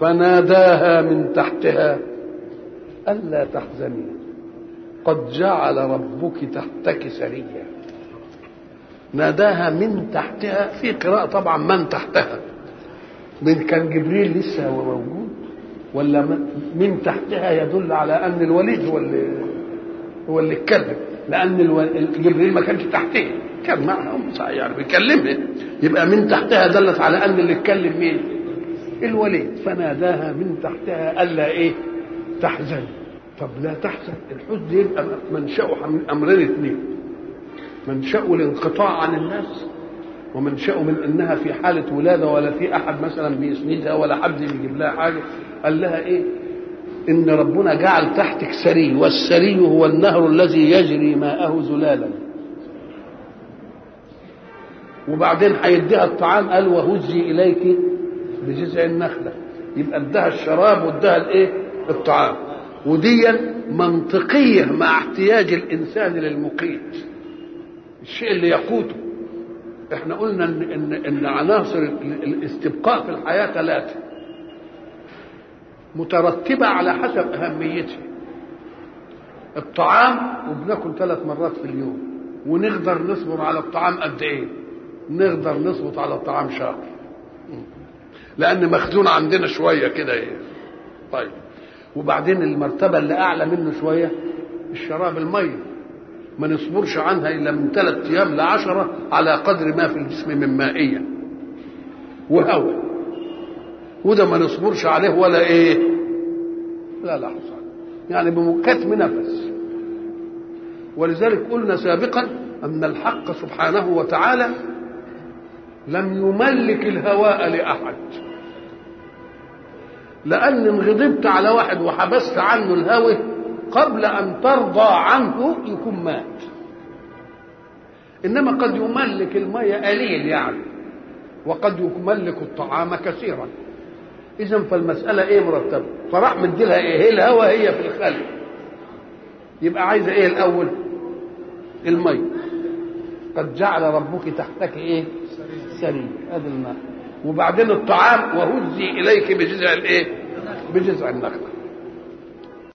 فناداها من تحتها ألا تحزني قد جعل ربك تحتك سريا ناداها من تحتها في قراءة طبعا من تحتها من كان جبريل لسه هو موجود ولا من تحتها يدل على ان الوليد هو اللي هو اللي اتكلم لان جبريل ما كانش تحته كان معها يعني بيكلمها يبقى من تحتها دلت على ان اللي اتكلم مين الوليد فناداها من تحتها الا ايه تحزن طب لا تحزن الحزن يبقى منشأه من امرين اثنين منشأه الانقطاع عن الناس ومنشأه من انها في حاله ولاده ولا في احد مثلا بيسندها ولا حد بيجيب لها حاجه قال لها ايه ان ربنا جعل تحتك سري والسري هو النهر الذي يجري ماءه زلالا وبعدين هيديها الطعام قال وهزي اليك بجذع النخله يبقى ادها الشراب وادها الايه الطعام وديا منطقيه مع احتياج الانسان للمقيت الشيء اللي يقوته احنا قلنا ان ان, إن عناصر الاستبقاء في الحياه ثلاثه مترتبه على حسب اهميتها الطعام وبناكل ثلاث مرات في اليوم ونقدر نصبر على الطعام قد ايه نقدر نصبر على الطعام شهر لان مخزون عندنا شويه كده ايه طيب وبعدين المرتبه اللي اعلى منه شويه الشراب الميه ما نصبرش عنها الا من ثلاث ايام لعشره على قدر ما في الجسم من مائيه وهواء وده ما نصبرش عليه ولا ايه لا لحظه يعني بكتم نفس ولذلك قلنا سابقا ان الحق سبحانه وتعالى لم يملك الهواء لاحد لان ان غضبت على واحد وحبست عنه الهوى قبل ان ترضى عنه يكون مات انما قد يملك الميه قليل يعني وقد يملك الطعام كثيرا اذا فالمساله ايه مرتبه فراح مديلها ايه هي الهوى هي في الخلق يبقى عايزه ايه الاول الميه قد جعل ربك تحتك ايه سري هذا الماء وبعدين الطعام وهزي اليك بجذع الايه بجذع النخله